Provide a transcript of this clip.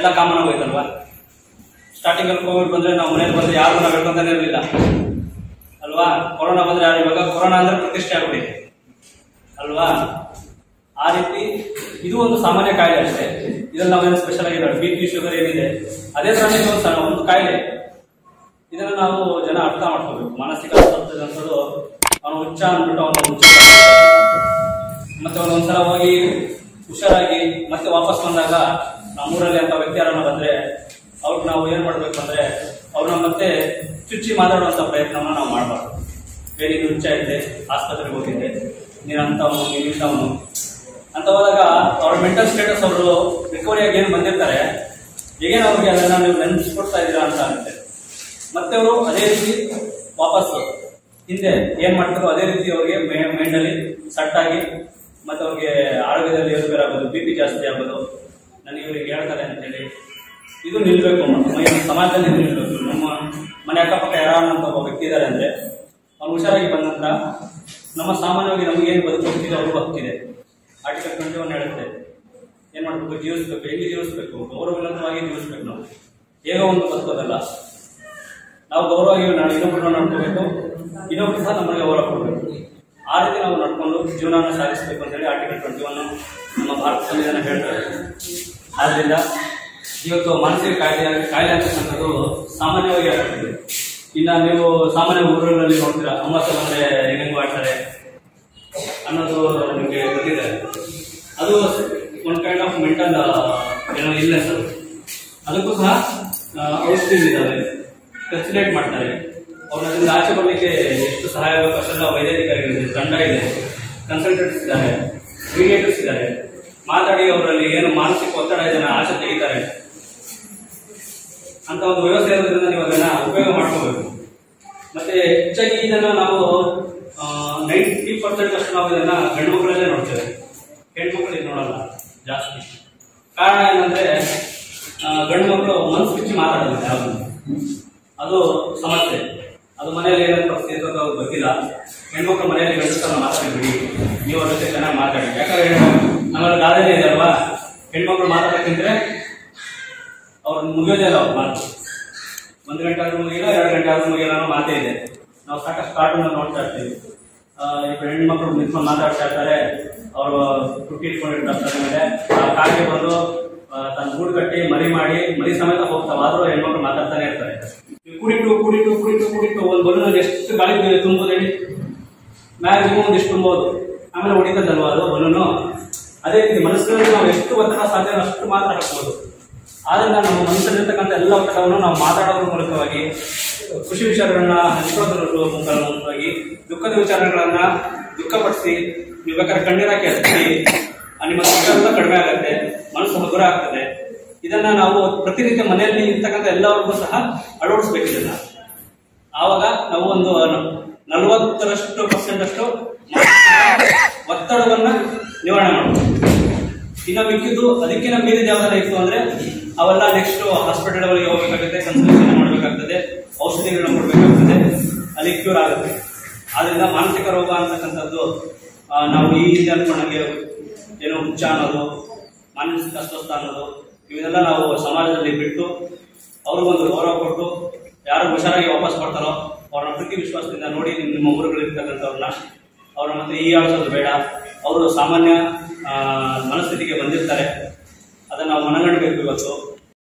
ಎಲ್ಲ ಕಾಮನ್ ಆಗೋಯ್ತಲ್ವಾ ಸ್ಟಾರ್ಟಿಂಗ್ ಅಲ್ಲಿ ಕೋವಿಡ್ ಬಂದ್ರೆ ನಾವು ಮನೇಲಿ ಬಂದ್ರೆ ಯಾರು ನಾವು ಹೇಳ್ಕೊಂತಾನೆ ಇರಲಿಲ್ಲ ಅಲ್ವಾ ಕೊರೋನಾ ಬಂದ್ರೆ ಯಾರು ಇವಾಗ ಕೊರೋನಾ ಅಂದ್ರೆ ಪ್ರತಿಷ್ಠೆ ಆಗ್ಬಿಟ್ಟಿದೆ ಅಲ್ವಾ ಆ ರೀತಿ ಇದು ಒಂದು ಸಾಮಾನ್ಯ ಕಾಯಿಲೆ ಅಷ್ಟೇ ಇದ್ರಲ್ಲಿ ನಾವೇನು ಸ್ಪೆಷಲ್ ಆಗಿ ಬಿ ಪಿ ಶುಗರ್ ಏನಿದೆ ಅದೇ ತರ ಒಂದು ಸಣ್ಣ ಒಂದು ಕಾಯಿಲೆ ಇದನ್ನ ನಾವು ಜನ ಅರ್ಥ ಮಾಡ್ಕೋಬೇಕು ಮಾನಸಿಕ ಅಸ್ವಸ್ಥತೆ ಅನ್ಸೋದು ಅವನು ಹುಚ್ಚ ಅಂದ್ಬಿಟ್ಟು ಅವನು ಹುಚ್ಚ ಮತ್ತೆ ಅವನು ಒಂದ್ಸಲ ಹೋಗಿ ಹುಷಾರಾಗಿ ಮತ್ತೆ ವಾಪಸ್ ಬಂದಾಗ ನಮ್ಮೂರಲ್ಲಿ ಅಂತ ವ್ಯಕ್ತಿ ಯಾರನ್ನ ಬಂದ್ರೆ ಅವ್ರಿಗೆ ನಾವು ಏನ್ ಮಾಡ್ಬೇಕು ಅಂದ್ರೆ ಅವ್ರನ್ನ ಮತ್ತೆ ಚುಚ್ಚಿ ಮಾತಾಡುವಂತ ಪ್ರಯತ್ನವನ್ನ ನಾವು ಮಾಡಬಾರ್ದು ಬೇರೆ ಹುಚ್ಚ ಇದೆ ಆಸ್ಪತ್ರೆಗೆ ಹೋಗಿದ್ದೆ ನೀನು ಅಂತವನು ನೀನು ಇಂಥವನು ಅಂತ ಹೋದಾಗ ಅವ್ರ ಮೆಂಟಲ್ ಸ್ಟೇಟಸ್ ಅವರು ರಿಕವರಿ ಆಗಿ ಏನು ಬಂದಿರ್ತಾರೆ ಹೇಗೇನು ಅವ್ರಿಗೆ ಅದನ್ನ ನೀವು ನೆನಪಿಸ್ಕೊಡ್ತಾ ಇದ್ದೀರಾ ಅಂತ ಆಗುತ್ತೆ ಮತ್ತೆ ಅವರು ಅದೇ ರೀತಿ ವಾಪಸ್ ಹಿಂದೆ ಏನ್ ಮಾಡ್ತಾರೋ ಅದೇ ರೀತಿ ಅವ್ರಿಗೆ ಮೈಂಡ್ ಅಲ್ಲಿ ಸಟ್ ಆಗಿ ಮತ್ತೆ ಅವ್ರಿಗೆ ಆರೋಗ್ಯದಲ್ಲಿ ಏರುಪೇರು ಆಗೋದು ಬಿ ಪಿ ಜಾಸ್ತಿ ಆಗೋದು ನನಗೆ ಇವ್ರಿಗೆ ಹೇಳ್ತಾರೆ ಅಂತೇಳಿ ಇದು ನಿಲ್ಬೇಕು ನಮ್ಮ ಈ ಸಮಾಜದಲ್ಲಿ ಇದು ನಿಲ್ಬೇಕು ನಮ್ಮ ಮನೆ ಅಕ್ಕಪಕ್ಕ ಯಾರು ಅಂತ ಒಬ್ಬ ವ್ಯಕ್ತಿ ಇದ್ದಾರೆ ಅಂದ್ರೆ ಅವ್ನು ಹುಷಾರಾಗಿ ಬಂದ ನಂತರ ನಮ್ಮ ಸಾಮಾನ್ಯವಾಗಿ ನಮಗೆ ಏನು ಬದುಕು ಹೋಗ್ತಿದೆ ಅವ್ರಿಗೂ ಹಕ್ಕಿದೆ ಆರ್ಟಿಕಲ್ ಟ್ವೆಂಟಿ ಒನ್ ಹೇಳುತ್ತೆ ಏನ್ ಮಾಡ್ಬೇಕು ಜೀವಿಸ್ಬೇಕು ಹೆಂಗೆ ಜೀವಿಸ್ಬೇಕು ಗೌರವಯುತವಾಗಿ ಜೀವಿಸ್ಬೇಕು ನಾವು ಹೇಗೋ ಒಂದು ಬದುಕೋದಲ್ಲ ನಾವು ಗೌರವವಾಗಿ ನಾವು ಇನ್ನೊಬ್ಬರನ್ನ ನೋಡ್ಕೋಬೇಕು ಇನ್ನೊಬ್ರು ಸಹ ನಮಗೆ ಗೌರವ ಕೊಡಬೇಕು ಆ ರೀತಿ ನಾವು ನಡ್ಕೊಂಡು ಜೀವನವನ್ನು ಸಾಗಿಸಬೇಕು ಅಂತೇಳಿ ಆರ್ಟಿಕಲ್ ಟ್ವೆಂಟಿ ಒನ್ ನಮ್ಮ ಭಾರತ ಸಂವಿಧಾನ ಹೇಳ್ತಾರೆ ಆದ್ರಿಂದ ಇವತ್ತು ಮಾನಸಿಕ ಕಾಯಿಲೆ ಕಾಯಿಲೆ ಅಂತಕ್ಕಂಥದ್ದು ಸಾಮಾನ್ಯವಾಗಿ ಆಗ್ತದೆ ಇನ್ನ ನೀವು ಸಾಮಾನ್ಯ ಊರುಗಳಲ್ಲಿ ನೋಡ್ತೀರಾ ಅಮ್ಮಸ ಬಂದ್ರೆ ಹೆಂಗ್ ಮಾಡ್ತಾರೆ ಅನ್ನೋದು ನಿಮಗೆ ಗೊತ್ತಿದೆ ಅದು ಒನ್ ಕೈಂಡ್ ಆಫ್ ಮೆಂಟಲ್ ಏನೋ ಇಲ್ನೆಸ್ ಅದು ಅದಕ್ಕೂ ಸಹ ಔಷಧಿಗಳಿದ್ದಾವೆ ಕನ್ಸಿಲೇಟ್ ಮಾಡ್ತಾರೆ ಅವ್ರನ್ನ ಅದರಿಂದ ಆಚೆ ಬರಲಿಕ್ಕೆ ಎಷ್ಟು ಸಹಾಯ ಆಗಬೇಕು ಅಷ್ಟೆಲ್ಲ ವೈದ್ಯಾಧಿಕಾರಿಗಳಿದೆ ತಂಡ ಇದೆ ಕನ್ಸಲ್ಟೆಂಟ್ಸ್ ಇದ್ದಾರೆ ಮೀಡಿಯೇಟರ್ಸ್ ಇದ್ದಾರೆ ಮಾತಾಡಿ ಅವರಲ್ಲಿ ಏನು ಮಾನಸಿಕ ಒತ್ತಡ ಇದನ್ನ ಆಚೆ ತೆಗಿತಾರೆ ಅಂತ ಒಂದು ವ್ಯವಸ್ಥೆ ಇರೋದ್ರಿಂದ ನೀವು ಅದನ್ನ ಉಪಯೋಗ ಮಾಡ್ಕೋಬೇಕು ಮತ್ತೆ ಹೆಚ್ಚಾಗಿ ಇದನ್ನ ನಾವು ನೈಂಟಿ ಪರ್ಸೆಂಟ್ ಅಷ್ಟು ನಾವು ಇದನ್ನ ಗಂಡು ಮಕ್ಕಳಲ್ಲೇ ನೋಡ್ತೇವೆ ಹೆಣ್ಮಕ್ಳು ಇದು ನೋಡಲ್ಲ ಜಾಸ್ತಿ ಕಾರಣ ಏನಂದ್ರೆ ಆ, ಗಂಡು ಮಕ್ಕಳು ಮನಸ್ಸು ಬಿಚ್ಚಿ ಮಾತಾಡೋದಿಲ್ಲ ಯಾವುದು ಅದು ಸಮಸ್ಯೆ ಅದು ಮನೆಯಲ್ಲಿ ಏನಾದ್ರು ಪರಿಸ್ಥಿತಿ ಇರ್ತದೋ ಅದು ಗೊತ್ತಿಲ್ಲ ಹೆಣ್ಮಕ್ಳು ಮನೆಯಲ್ಲಿ ಗಂಡಸರನ್ನ ಮಾತಾಡಿಬಿಡಿ ನೀವು ಅವ್ರ ಜೊತೆ ಚೆನ್ನಾಗಿ ಮಾತಾಡಿ ಯಾಕಂದ್ರೆ ನಮ್ಮಲ್ಲಿ ಗಾದೆನೇ ಇದೆ ಅಲ್ವಾ ಹೆಣ್ಮಕ್ಳು ಮಾತಾಡಕ್ಕಿಂದ್ರೆ ಅವ್ರು ಮುಗಿಯೋದೇ ಇಲ್ಲ ಅವ್ರ ಮಾತು ಒಂದು ಗಂಟೆ ಆದ್ರೂ ಮುಗಿಲ್ಲ ಎರಡು ಗಂಟೆ ಆದ್ರೂ ಮುಗಿಲ್ಲ ಅನ್ನೋ ಮಾತೇ ಇದೆ ನಾವು ಸಾಕಷ್ಟು ಕಾರ್ಟೂನ್ ನೋಡ್ತಾ ಇರ್ತೀವಿ ಆ, ಈಗ ಹೆಣ್ಮಕ್ಳು ನಿಂತ್ಕೊಂಡು ಮಾತಾಡ್ತಾ ಇರ್ತಾರೆ ಅವರು ತುಟ್ಟಿ ಇಟ್ಕೊಂಡಿರ್ತಾರೆ ತಲೆ ಮೇಲೆ ಆ ಕಾಗೆ ಬಂದು ಆ, ತನ್ನ ಗೂಡು ಕಟ್ಟಿ ಮರಿ ಮಾಡಿ ಮರಿ ಸಮೇತ ಹೋಗ್ತಾವ ಆದ್ರೂ ಹೆಣ್ಮಕ್ಳು ಮಾತಾಡ್ತಾನೆ ಇರ್ತಾರೆ ನೀವು ಕುಡಿಟು ಕುಡಿಟು ಕುಡಿಟು ಕುಡಿಟು ಒಂದು ಬಲೂನಲ್ಲಿ ಎಷ್ಟು ಗಾಳಿ ತುಂಬೋದು ಹೇಳಿ ಮ್ಯಾಕ್ಸಿಮಮ್ ಒಂದಿಷ್ಟು ತುಂಬೋದು ಆಮೇಲೆ ಹೊಡಿತದಲ್ವಾ ಅದು ಬಲೂನು ಅದೇ ರೀತಿ ಮನಸ್ಸಿನಲ್ಲಿ ನಾವು ಎಷ್ಟು ಒತ್ತಡ ಸಾಧ್ಯ ಅಷ್ಟು ಮಾತ್ರ ಹಾಕ್ಬೋದು ಆದ್ರಿಂದ ನಮ್ಮ ಮನಸ್ಸಲ್ಲಿರ್ತಕ್ಕಂಥ ಎಲ್ಲ ಒತ್ತಡವನ್ನು ನಾವು ಮಾತಾಡೋದ್ರ ಮೂಲಕವಾಗಿ ಖುಷಿ ವಿಚಾರಗಳನ್ನ ಹಂಚ್ಕೊಳ್ಳೋದ್ರ ಮೂಲಕವಾಗಿ ದುಃಖದ ವಿಚಾರಗಳನ್ನ ದುಃಖಪಡಿಸಿ ನೀವು ಬೇಕಾದ್ರೆ ಕಣ್ಣೀರಾಕಿ ಹಚ್ಚಿ ಆ ನಿಮ್ಮ ದುಃಖ ಎಲ್ಲ ಕಡಿಮೆ ಆಗುತ್ತೆ ಮನಸ್ಸು ಹಗುರ ಆಗ್ತದೆ ಇದನ್ನ ನಾವು ಪ್ರತಿನಿತ್ಯ ಮನೆಯಲ್ಲಿ ಇರ್ತಕ್ಕಂಥ ಎಲ್ಲರಿಗೂ ಸಹ ಅಳವಡಿಸ್ಬೇಕು ಇದನ್ನ ಆವಾಗ ನಾವು ಒಂದು ನಲವತ್ತರಷ್ಟು ಪರ್ಸೆಂಟ್ ಅಷ್ಟು ಒತ್ತಡವನ್ನ ನಿವಾರಣೆ ಮಾಡಬಹುದು ಇನ್ನು ಮಿಕ್ಕಿದ್ದು ಅದಕ್ಕಿಂತ ಮೀರಿದ ಯಾವ್ದಾರ ಇತ್ತು ಅಂದ್ರೆ ಅವೆಲ್ಲ ನೆಕ್ಸ್ಟ್ ಹಾಸ್ಪಿಟಲ್ಗಳಿಗೆ ಹೋಗ್ಬೇಕಾಗುತ್ತೆ ಕನ್ಸಲ್ಟೇಷನ್ ಮಾಡಬೇಕಾಗ್ತದೆ ಔಷಧಿಗಳನ್ನ ಕೊಡಬೇಕಾಗ್ತದೆ ಅಲ್ಲಿ ಕ್ಯೂರ್ ಆಗುತ್ತೆ ಆದ್ರಿಂದ ಮಾನಸಿಕ ರೋಗ ಅಂತಕ್ಕಂಥದ್ದು ಆ, ನಾವು ಈ ಹಿಂದೆ ಅನ್ಕೊಂಡಂಗೆ ಏನೋ ಹುಚ್ಚ ಅನ್ನೋದು ಮಾನಸಿಕ ಅಸ್ವಸ್ಥ ಅನ್ನೋದು ಇವನ್ನೆಲ್ಲ ನಾವು ಸಮಾಜದಲ್ಲಿ ಬಿಟ್ಟು ಅವ್ರಿಗೊಂದು ಗೌರವ ಕೊಟ್ಟು ಯಾರು ಹುಷಾರಾಗಿ ವಾಪಸ್ ಬರ್ತಾರೋ ಅವ್ರನ್ನ ಪ್ರೀತಿ ವಿಶ್ವಾಸದಿಂದ ನೋಡಿ ನಿಮ್- ನಿಮ್ಮ ಊರುಗಳಿರ್ತಕ್ಕಂಥವ್ರನ್ನ ಅವ್ರನ್ನ ಮತ್ತೆ ಈ ಆಳ್ಸೋದು ಬೇಡ ಅವರು ಸಾಮಾನ್ಯ ಆ, ಮನಸ್ಥಿತಿಗೆ ಬಂದಿರ್ತಾರೆ ಅದನ್ನ ನಾವು ಮನಗಂಡಬೇಕು ಇವತ್ತು